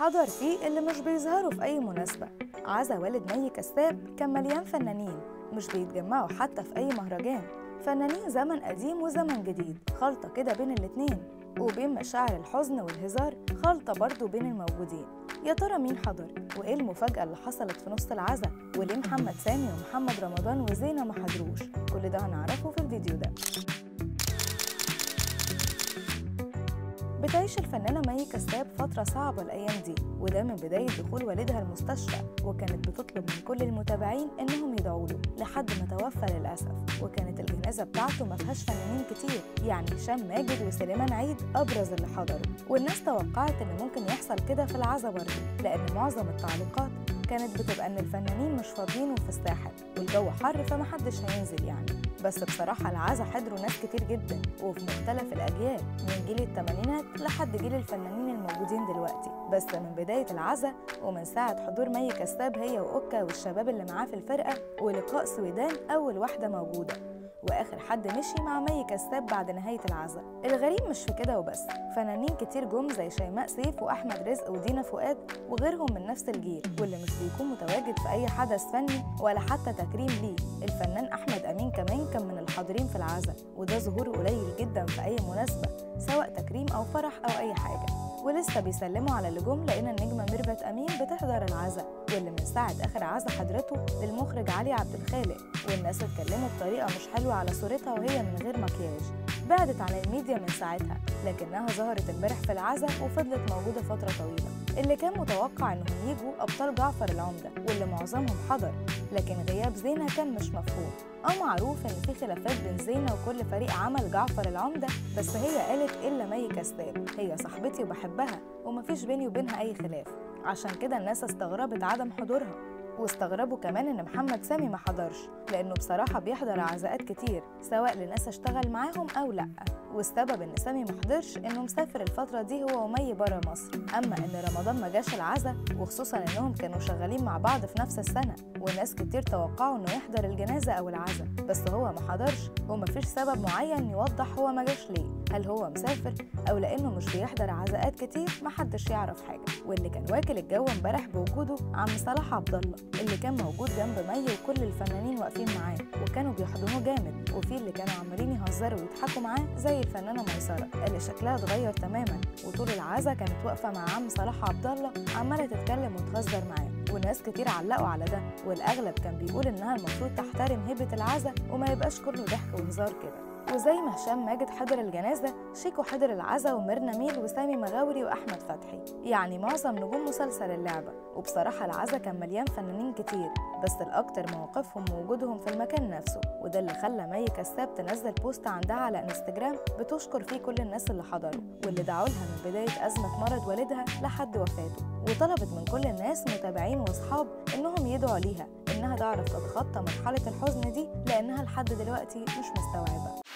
حضر فيه اللي مش بيظهروا في أي مناسبة عزا والد مي كساب كان مليان فنانين مش بيتجمعوا حتى في أي مهرجان فنانين زمن قديم وزمن جديد خلطة كده بين الاتنين وبين مشاعر الحزن والهزار خلطة برضو بين الموجودين يا ترى مين حضر وايه المفاجأة اللي حصلت في نص العزا وليه محمد سامي ومحمد رمضان وزينة ما حضروش كل ده هنعرفه في الفيديو ده بتعيش الفنانة مي كساب فترة صعبة الأيام دي وده من بداية دخول والدها المستشفى وكانت بتطلب من كل المتابعين إنهم يدعوا له لحد ما توفى للأسف وكانت الجنازة بتاعته ما فيهاش فنانين كتير يعني هشام ماجد وسليمان عيد أبرز اللي حضروا والناس توقعت إن ممكن يحصل كده في العزا برضه لأن معظم التعليقات كانت بتبقى إن الفنانين مش فاضيين وفي الساحل والجو حر فمحدش هينزل يعني بس بصراحة العزا حضروا ناس كتير جدا وفي مختلف الأجيال من جيل الثمانينات لحد جيل الفنانين الموجودين دلوقتي بس من بداية العزا ومن ساعة حضور مي كساب هي وأوكا والشباب اللي معاه في الفرقة ولقاء سويدان أول واحدة موجودة واخر حد مشي مع مي كساب بعد نهايه العزاء الغريب مش في كده وبس فنانين كتير جم زي شيماء سيف واحمد رزق ودينا فؤاد وغيرهم من نفس الجيل واللي مش بيكون متواجد في اي حدث فني ولا حتى تكريم ليه الفنان احمد امين كمان كان من الحاضرين في العزاء وده ظهور قليل جدا في اي مناسبه سواء تكريم او فرح او اي حاجه ولسه بيسلموا على اللي جم لقينا النجمة ميرفت أمين بتحضر العزاء واللي من ساعة آخر عزا حضرته للمخرج علي عبد الخالق والناس اتكلموا بطريقة مش حلوة على صورتها وهي من غير مكياج بعدت عن الميديا من ساعتها لكنها ظهرت امبارح في العزاء وفضلت موجودة فترة طويلة اللي كان متوقع انهم يجوا ابطال جعفر العمدة واللي معظمهم حضر لكن غياب زينة كان مش مفهوم اه معروف ان في خلافات بين زينة وكل فريق عمل جعفر العمدة بس هي قالت الا مي كساب هي صاحبتي وبحبها ومفيش بيني وبينها اي خلاف عشان كده الناس استغربت عدم حضورها واستغربوا كمان ان محمد سامي ما حضرش لانه بصراحه بيحضر عزاءات كتير سواء لناس اشتغل معاهم او لا والسبب ان سامي ما حضرش انه مسافر الفتره دي هو ومي بره مصر اما ان رمضان ما جاش العزا وخصوصا انهم كانوا شغالين مع بعض في نفس السنه وناس كتير توقعوا انه يحضر الجنازه او العزا بس هو ما حضرش ومفيش سبب معين يوضح هو ما جاش ليه هل هو مسافر او لانه مش بيحضر عزاءات كتير محدش يعرف حاجه واللي كان واكل الجو امبارح بوجوده عم صلاح عبد الله اللي كان موجود جنب مي وكل الفنانين واقفين معاه وكانوا بيحضنوه جامد وفي اللي كانوا عمالين يهزروا ويضحكوا معاه زي الفنانه ميسره اللي شكلها اتغير تماما وطول العزا كانت واقفه مع عم صلاح عبد الله عماله تتكلم وتهزر معاه وناس كتير علقوا على ده والاغلب كان بيقول انها المفروض تحترم هبه العزا وما يبقاش كله ضحك وهزار كده وزي ما هشام ماجد حضر الجنازة شيكو حضر العزا وميرنا ميل وسامي مغاوري وأحمد فتحي يعني معظم نجوم مسلسل اللعبة وبصراحة العزا كان مليان فنانين كتير بس الأكتر مواقفهم ووجودهم في المكان نفسه وده اللي خلى مي كساب تنزل بوست عندها على انستجرام بتشكر فيه كل الناس اللي حضروا واللي دعوا لها من بداية أزمة مرض والدها لحد وفاته وطلبت من كل الناس متابعين واصحاب انهم يدعوا ليها انها تعرف تتخطى مرحلة الحزن دي لانها لحد دلوقتي مش مستوعبة